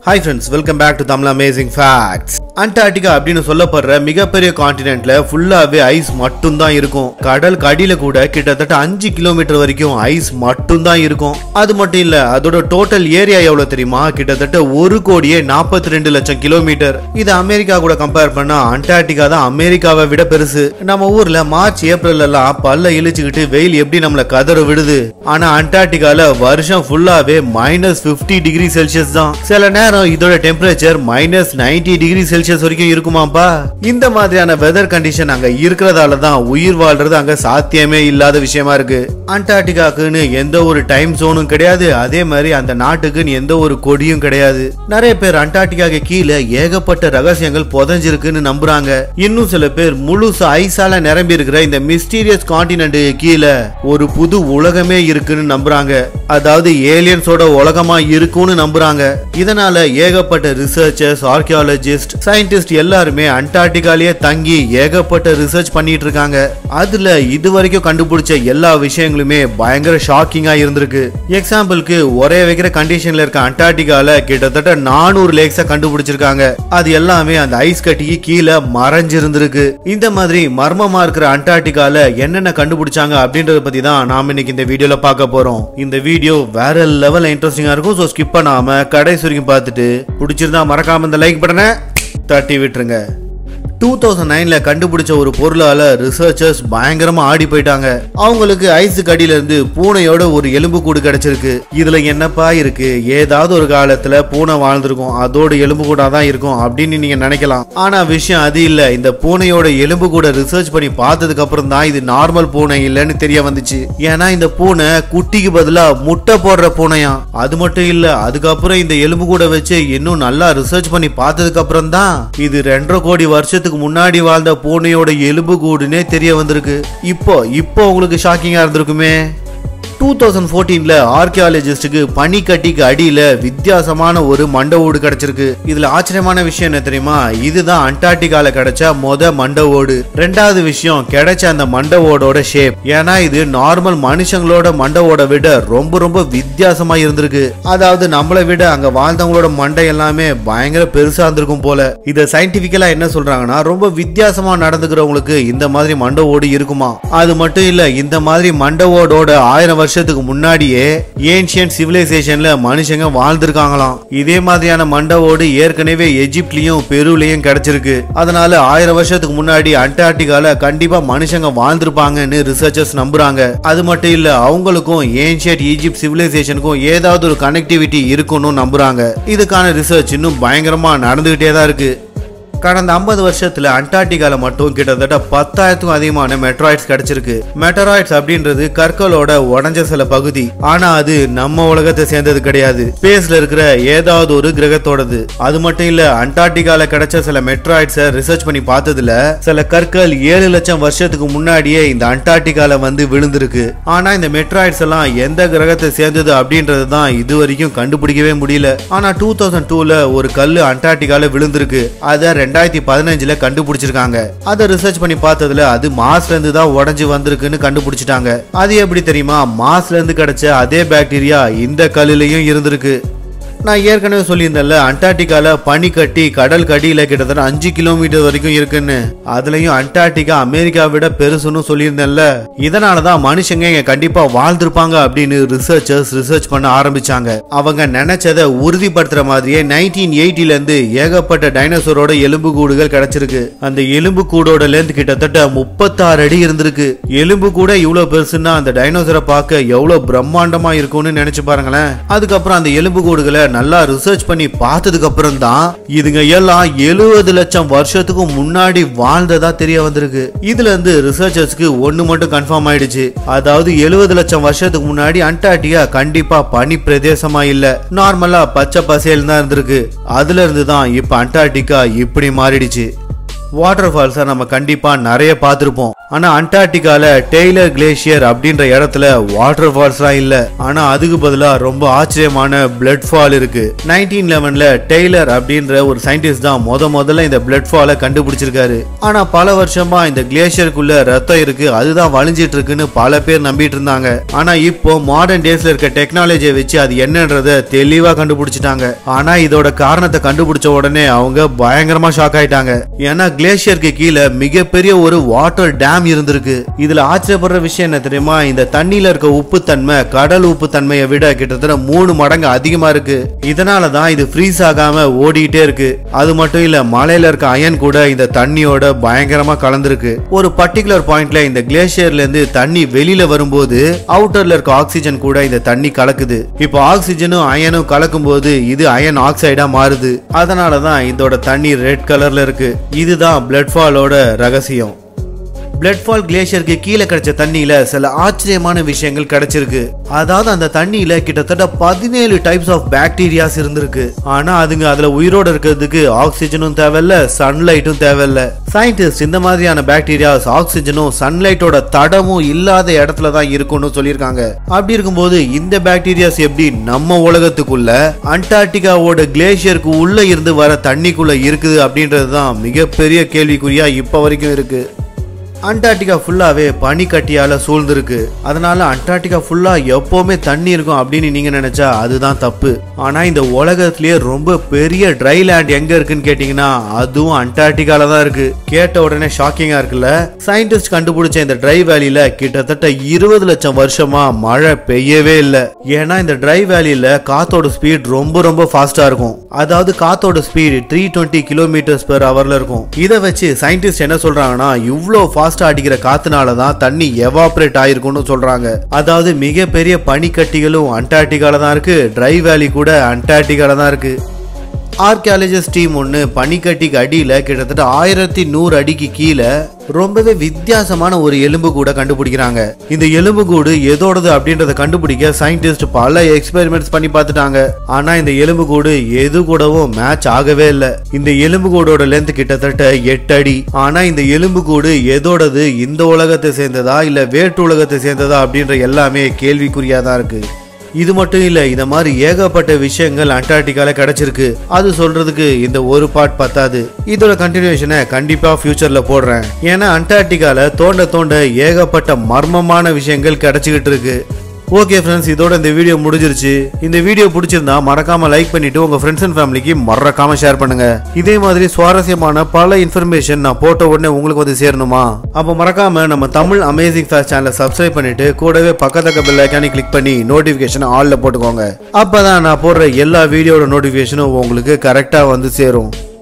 hi friends welcome back to Tamil amazing facts Antarctica அப்படின்னு சொல்லப்படுற மிகப்பெரிய காண்டினென்ட்ல ஃபுல்லாவே ஐஸ் மட்டும்தான் இருக்கும் கடலுக்கு அடியில கூட கிட்டத்தட்ட அஞ்சு கிலோமீட்டர் வரைக்கும் ஐஸ் மட்டும்தான் இருக்கும் அது மட்டும் இல்ல அதோட டோட்டல் ஏரியா எவ்வளவு தெரியுமா கிட்டத்தட்ட ஒரு கோடியே நாற்பத்தி ரெண்டு லட்சம் கிலோமீட்டர் இது அமெரிக்கா கூட கம்பேர் பண்ணா அண்டார்டிகா தான் அமெரிக்காவை விட பெருசு நம்ம ஊர்ல மார்ச் ஏப்ரல் எல்லாம் பல்ல இழிச்சுக்கிட்டு வெயில் எப்படி நம்மள கதற விடுது ஆனா அண்டார்டிகால வருஷம் ஃபுல்லாவே மைனஸ் 50 டிகிரி செல்சியஸ் தான் சில நேரம் இதோட டெம்பரேச்சர் மைனஸ் 90 டிகிரி செல்சியஸ் வரைக்கும் இருக்குமாப்பா இந்த மாதிரியான வெதர் கண்டிஷன் அங்க இருக்கிறதால தான் உயிர் வாழ்றது அங்க சாத்தியமே இல்லாத விஷயமா இருக்கு அண்டார்டிகாக்குன்னு எந்த ஒரு டைம் ஜோனும் கிடையாது அதே மாதிரி அந்த நாட்டுக்குன்னு எந்த ஒரு கொடியும் கிடையாது நிறைய பேர் அண்டார்டிகாக்கு கீழே ஏகப்பட்ட ரகசியங்கள் புதஞ்சிருக்குன்னு நம்புறாங்க இன்னும் சில பேர் முழுசு ஐஸால நிரம்பி இருக்கிற இந்த மிஸ்டீரியஸ் காண்டினென்ட் கீழே ஒரு புது உலகமே இருக்குன்னு நம்புறாங்க அதாவது ஏலியன்ஸோட உலகமா இருக்கும்னு நம்புறாங்க இதனால ஏகப்பட்ட ரிசர்ச்சர்ஸ் ஆர்கியாலஜிஸ்ட் சயின்டிஸ்ட் எல்லாருமே அண்டார்டிகாலேயே தங்கி ஏகப்பட்ட ரிசர்ச் பண்ணிட்டு இருக்காங்க அதுல இது வரைக்கும் கண்டுபிடிச்ச எல்லா விஷயங்களுமே பயங்கர ஷாக்கிங்கா இருந்திருக்கு எக்ஸாம்பிளுக்கு ஒரே வைக்கிற கண்டிஷன்ல இருக்க அண்டார்டிகால கிட்டத்தட்ட நானூறு லேக்ஸ கண்டுபிடிச்சிருக்காங்க அது எல்லாமே அந்த ஐஸ் கட்டிக்கு கீழே மறைஞ்சிருந்திருக்கு இந்த மாதிரி மர்மமா இருக்கிற அண்டார்டிகால என்னென்ன கண்டுபிடிச்சாங்க அப்படின்றத பத்தி தான் நாம இன்னைக்கு இந்த வீடியோல பார்க்க போறோம் இந்த வீடியோ வேற லெவல் இன்ட்ரெஸ்டிங்கா இருக்கும் ஸோ ஸ்கிப் பண்ணாம கடைசி வரைக்கும் பார்த்துட்டு பிடிச்சிருந்தா மறக்காம இந்த லைக் பட்டனை தட்டி விட்டுருங்க டூ தௌசண்ட் நைன்ல கண்டுபிடிச்ச ஒரு பொருளால ரிசர்ச்சர்ஸ் பயங்கரமா ஆடி போயிட்டாங்க அவங்களுக்கு ஐஸுக்கு அடியில இருந்து பூனையோட ஒரு எலும்பு கூடு கிடைச்சிருக்கு இதுல என்னப்பா இருக்கு ஏதாவது ஒரு காலத்துல பூனை வாழ்ந்திருக்கும் அதோட எலும்பு கூடா தான் இருக்கும் அப்படின்னு நீங்க நினைக்கலாம் ஆனா விஷயம் அது இல்ல இந்த பூனையோட எலும்பு கூட ரிசர்ச் பண்ணி பார்த்ததுக்கு அப்புறம் தான் இது நார்மல் பூனை இல்லைன்னு தெரிய வந்துச்சு ஏன்னா இந்த பூனை குட்டிக்கு பதிலா முட்டை போடுற பூனையா அது மட்டும் இல்ல அதுக்கப்புறம் இந்த எலும்பு கூட வச்சு இன்னும் நல்லா ரிசர்ச் பண்ணி பார்த்ததுக்கு அப்புறம் தான் இது ரெண்டரை கோடி வருஷத்துக்கு முன்னாடி வாழ்ந்த பூனையோட எலும்பு கூடுனே தெரிய வந்திருக்கு இப்போ இப்போ உங்களுக்கு ஷாக்கிங்கா இருந்திருக்குமே டூ தௌசண்ட் ஃபோர்டீன்ல ஆர்கியாலஜிஸ்டுக்கு பனிக்கட்டிக்கு அடியில வித்தியாசமான ஒரு மண்ட ஓடு கிடைச்சிருக்கு இதுல ஆச்சரியமான விஷயம் என்ன தெரியுமா இதுதான் அண்டார்டிகால கிடைச்ச மொத மண்ட ஓடு ரெண்டாவது விஷயம் கிடைச்ச அந்த மண்ட ஓடோட ஷேப் ஏன்னா இது நார்மல் மனுஷங்களோட மண்ட ஓட விட ரொம்ப ரொம்ப வித்தியாசமா இருந்திருக்கு அதாவது நம்மளை விட அங்க வாழ்ந்தவங்களோட மண்டை எல்லாமே பயங்கர பெருசா இருந்திருக்கும் போல இத சயின்டிபிக்கலா என்ன சொல்றாங்கன்னா ரொம்ப வித்தியாசமா நடந்துக்கிறவங்களுக்கு இந்த மாதிரி மண்ட ஓடு இருக்குமா அது மட்டும் இல்ல இந்த மாதிரி மண்ட ஓடோட ஆயிரம் வருஷத்துக்கு முன்னாடியே ஏன்ஷியன் சிவிலைசேஷன்ல மனுஷங்க வாழ்ந்திருக்காங்களாம் இதே மாதிரியான மண்டவோடு ஏற்கனவே எஜிப்ட்லயும் பெருவிலையும் கிடைச்சிருக்கு அதனால ஆயிரம் வருஷத்துக்கு முன்னாடி அண்டார்டிகால கண்டிப்பா மனுஷங்க வாழ்ந்திருப்பாங்கன்னு ரிசர்ச்சர்ஸ் நம்புறாங்க அது மட்டும் இல்ல அவங்களுக்கும் ஏன்ஷியட் ஈஜிப்ட் சிவிலைசேஷனுக்கும் ஏதாவது ஒரு கனெக்டிவிட்டி இருக்குன்னு நம்புறாங்க இதுக்கான ரிசர்ச் இன்னும் பயங்கரமா நடந்துகிட்டே தான் இருக்கு கடந்த 50 வருஷத்துல அண்டார்டிகால மட்டும் கிட்டத்தட்ட பத்தாயிரத்துக்கும் அதிகமான மெட்ராய்ட்ஸ் கிடைச்சிருக்கு மெட்டராய்ட்ஸ் அப்படின்றது கற்களோட உடஞ்ச சில பகுதி ஆனா அது நம்ம உலகத்தை சேர்ந்தது கிடையாது ஸ்பேஸ்ல இருக்கிற ஏதாவது ஒரு கிரகத்தோடது அது மட்டும் இல்ல அண்டார்டிகால கிடைச்ச சில மெட்ராய்ட்ஸை ரிசர்ச் பண்ணி பார்த்ததுல சில கற்கள் ஏழு லட்சம் வருஷத்துக்கு முன்னாடியே இந்த அண்டார்டிகால வந்து விழுந்திருக்கு ஆனா இந்த மெட்ராய்ட்ஸ் எல்லாம் எந்த கிரகத்தை சேர்ந்தது அப்படின்றது தான் இது வரைக்கும் கண்டுபிடிக்கவே முடியல ஆனா டூ தௌசண்ட் டூல ஒரு கல்லு அண்டார்டிகால விழுந்திருக்கு அதை ரெண்டாயிரத்தி பதினஞ்சுல கண்டுபிடிச்சிருக்காங்க அதை ரிசர்ச் பண்ணி பார்த்ததுல அது மாஸ்ல இருந்து தான் உடஞ்சு வந்திருக்குன்னு கண்டுபிடிச்சிட்டாங்க அது எப்படி தெரியுமா மாஸ்ல இருந்து கிடைச்ச அதே பாக்டீரியா இந்த கல்லுலயும் இருந்திருக்கு நான் ஏற்கனவே சொல்லியிருந்தேன்ல அண்டார்டிகால பனி கட்டி கடல் கடியில கிட்டத்தட்ட அஞ்சு கிலோமீட்டர் வரைக்கும் இருக்குன்னு அதுலயும் அண்டார்டிகா அமெரிக்கா விட பெருசுன்னு சொல்லியிருந்தேன்ல இதனாலதான் மனுஷங்க இங்க கண்டிப்பா வாழ்ந்திருப்பாங்க அப்படின்னு ரிசர்ச்சர்ஸ் ரிசர்ச் பண்ண ஆரம்பிச்சாங்க அவங்க நினைச்சதை உறுதிப்படுத்துற மாதிரியே நைன்டீன் எயிட்டில இருந்து ஏகப்பட்ட டைனோசரோட எலும்பு கூடுகள் கிடைச்சிருக்கு அந்த எலும்பு கூடோட லென்த் கிட்டத்தட்ட முப்பத்தாறு அடி இருந்திருக்கு எலும்பு கூட இவ்வளவு பெருசுன்னா அந்த டைனோசரை பார்க்க எவ்வளவு பிரம்மாண்டமா இருக்கும்னு நினைச்சு பாருங்களேன் அதுக்கப்புறம் அந்த எலும்பு கூடுகளை நல்லா ரிசர்ச் பண்ணி பார்த்ததுக்கு அப்புறம் தான் இதுங்க எல்லாம் எழுபது லட்சம் வருஷத்துக்கு முன்னாடி வாழ்ந்ததா தெரிய வந்திருக்கு இதுல இருந்து ரிசர்ச்சர்ஸ்க்கு ஒண்ணு மட்டும் கன்ஃபார்ம் ஆயிடுச்சு அதாவது எழுபது லட்சம் வருஷத்துக்கு முன்னாடி அண்டார்டிகா கண்டிப்பா பனி பிரதேசமா இல்ல நார்மலா பச்சை பசேல் தான் இருந்திருக்கு அதுல இருந்து தான் இப்ப அண்டார்டிகா இப்படி மாறிடுச்சு வாட்டர் ஃபால்ஸை நம்ம கண்டிப்பா நிறைய பார்த்துருப்போம் ஆனா அண்டார்டிகால டெய்லர் கிளேசியர் அப்படின்ற இடத்துல வாட்டர் ஃபால்ஸ்லாம் இல்ல ஆனா அதுக்கு பதிலா ரொம்ப ஆச்சரியமான பிளட் ஃபால் இருக்கு நைன்டீன் லெவன்ல டெய்லர் அப்படின்ற ஒரு சயின்டிஸ்ட் தான் முத முதல்ல இந்த பிளட் ஃபாலை கண்டுபிடிச்சிருக்காரு ஆனா பல வருஷமா இந்த கிளேசியருக்குள்ள ரத்தம் இருக்கு அதுதான் வழிஞ்சிட்டு இருக்குன்னு பல பேர் நம்பிட்டு இருந்தாங்க ஆனா இப்போ மாடர்ன் டேஸ்ல இருக்க டெக்னாலஜியை வச்சு அது என்னன்றத தெளிவா கண்டுபிடிச்சிட்டாங்க ஆனா இதோட காரணத்தை கண்டுபிடிச்ச உடனே அவங்க பயங்கரமா ஷாக் ஆயிட்டாங்க ஏன்னா கிளேசியருக்கு கீழே மிகப்பெரிய ஒரு வாட்டர் டேம் இருந்திருக்கு இதுல ஆச்சரியப்படுற விஷயம் என்ன தெரியுமா இந்த தண்ணியில இருக்க உப்புத்தன்மை கடல் உப்புத்தன்மையை விட கிட்டத்தட்ட மூணு மடங்கு அதிகமா இருக்கு இதனால தான் இது ஃப்ரீஸ் ஆகாம ஓடிட்டே இருக்கு அது மட்டும் இல்ல மலையில இருக்க அயன் கூட இந்த தண்ணியோட பயங்கரமா கலந்துருக்கு ஒரு பர்டிகுலர் பாயிண்ட்ல இந்த கிளேசியர்ல இருந்து தண்ணி வெளியில வரும்போது அவுட்டர்ல இருக்க ஆக்சிஜன் கூட இந்த தண்ணி கலக்குது இப்போ ஆக்சிஜனும் அயனும் கலக்கும் போது இது அயன் ஆக்சைடா மாறுது அதனால தான் இதோட தண்ணி ரெட் கலர்ல இருக்கு இதுதான் பிளட் ஃபாலோட ரகசியம் பிளட் ஃபால் கிளேஷியருக்கு கீழே கிடைச்ச தண்ணியில சில ஆச்சரியமான விஷயங்கள் கிடைச்சிருக்கு அதாவது அந்த தண்ணியில கிட்டத்தட்ட பதினேழு டைப்ஸ் ஆஃப் பாக்டீரியாஸ் இருந்திருக்கு ஆனா அதுங்க அதுல உயிரோட இருக்கிறதுக்கு ஆக்சிஜனும் தேவையில்ல சன்லைட்டும் தேவையில்ல சயின்டிஸ்ட் இந்த மாதிரியான பாக்டீரியாஸ் ஆக்சிஜனும் சன்லைட்டோட தடமும் இல்லாத இடத்துல தான் இருக்கும்னு சொல்லியிருக்காங்க அப்படி இருக்கும்போது இந்த பாக்டீரியாஸ் எப்படி நம்ம உலகத்துக்குள்ள அண்டார்டிகாவோட கிளேஷியருக்கு உள்ள இருந்து வர தண்ணிக்குள்ள இருக்குது அப்படின்றது தான் மிகப்பெரிய கேள்விக்குறியா இப்ப வரைக்கும் இருக்கு அண்டார்டிகா ஃபுல்லாவே பனிக்கட்டியால சூழ்ந்திருக்கு அதனால அண்டார்டிகா ஃபுல்லா எப்பவுமே தண்ணி இருக்கும் அப்படின்னு நீங்க நினைச்சா அதுதான் தப்பு ஆனா இந்த உலகத்திலேயே ரொம்ப பெரிய ட்ரை லேண்ட் எங்க இருக்குன்னு கேட்டீங்கன்னா அதுவும் அண்டார்டிகால தான் இருக்கு கேட்ட உடனே ஷாக்கிங்கா இருக்குல்ல சயின்டிஸ்ட் கண்டுபிடிச்ச இந்த ட்ரை வேலியில கிட்டத்தட்ட இருபது லட்சம் வருஷமா மழை பெய்யவே இல்லை ஏன்னா இந்த ட்ரை வேலியில காத்தோட ஸ்பீட் ரொம்ப ரொம்ப ஃபாஸ்டா இருக்கும் அதாவது காத்தோட speed three twenty kilometres per ஹவர்ல இருக்கும் இதை வச்சு சயின்டிஸ்ட் என்ன சொல்றாங்கன்னா இவ்வளோ ஃபாஸ்டா அடிக்கிற காத்துனால தான் தண்ணி எவாப்ரேட் ஆயிருக்கும்னு சொல்றாங்க அதாவது மிகப்பெரிய பனிக்கட்டிகளும் அண்டார்டிகால தான் இருக்கு ட்ரை வேலி கூட அண்டார்டிகால தான் இருக்கு ஆர்கியாலஜிஸ்ட் டீம் ஒன்று பனிக்கட்டிக்கு அடியில் கிட்டத்தட்ட ஆயிரத்தி நூறு அடிக்கு கீழே ரொம்பவே வித்தியாசமான ஒரு எலும்பு கூட கண்டுபிடிக்கிறாங்க இந்த எலும்பு கூடு எதோடது அப்படின்றத கண்டுபிடிக்க சயின்டிஸ்ட் பல எக்ஸ்பெரிமெண்ட்ஸ் பண்ணி பார்த்துட்டாங்க ஆனா இந்த எலும்பு கூடு எது கூடவும் மேட்ச் ஆகவே இல்லை இந்த எலும்பு கூடோட லென்த் கிட்டத்தட்ட எட்டு அடி ஆனா இந்த எலும்பு கூடு எதோடது இந்த உலகத்தை சேர்ந்ததா இல்ல வேற்று உலகத்தை சேர்ந்ததா அப்படின்ற எல்லாமே கேள்விக்குறியா தான் இருக்கு இது மட்டும் இல்ல இந்த மாதிரி ஏகப்பட்ட விஷயங்கள் அண்டார்டிகால கிடைச்சிருக்கு அது சொல்றதுக்கு இந்த ஒரு பார்ட் பத்தாது இதோட கண்டினியூஷனை கண்டிப்பா ஃபியூச்சர்ல போடுறேன் ஏன்னா அண்டார்டிகால தோண்ட தோண்ட ஏகப்பட்ட மர்மமான விஷயங்கள் கிடைச்சிக்கிட்டு இருக்கு ஓகே ஃப்ரெண்ட்ஸ் இதோட இந்த வீடியோ முடிஞ்சிருச்சு இந்த வீடியோ பிடிச்சிருந்தா மறக்காம லைக் பண்ணிட்டு உங்க ஃப்ரெண்ட்ஸ் அண்ட் ஃபேமிலிக்கு மறக்காம ஷேர் பண்ணுங்க இதே மாதிரி சுவாரஸ்யமான பல இன்ஃபர்மேஷன் நான் போட்ட உடனே உங்களுக்கு வந்து சேரணுமா அப்போ மறக்காம நம்ம தமிழ் அமேசிங் ஃபேஸ்ட் சேனலை சப்ஸ்கிரைப் பண்ணிட்டு கூடவே பக்கத்தக்க பெல் ஐக்கானி கிளிக் பண்ணி நோட்டிஃபிகேஷன் ஆல்ல போட்டுக்கோங்க அப்பதான் நான் போடுற எல்லா வீடியோட நோட்டிஃபிகேஷனும் உங்களுக்கு கரெக்டா வந்து சேரும்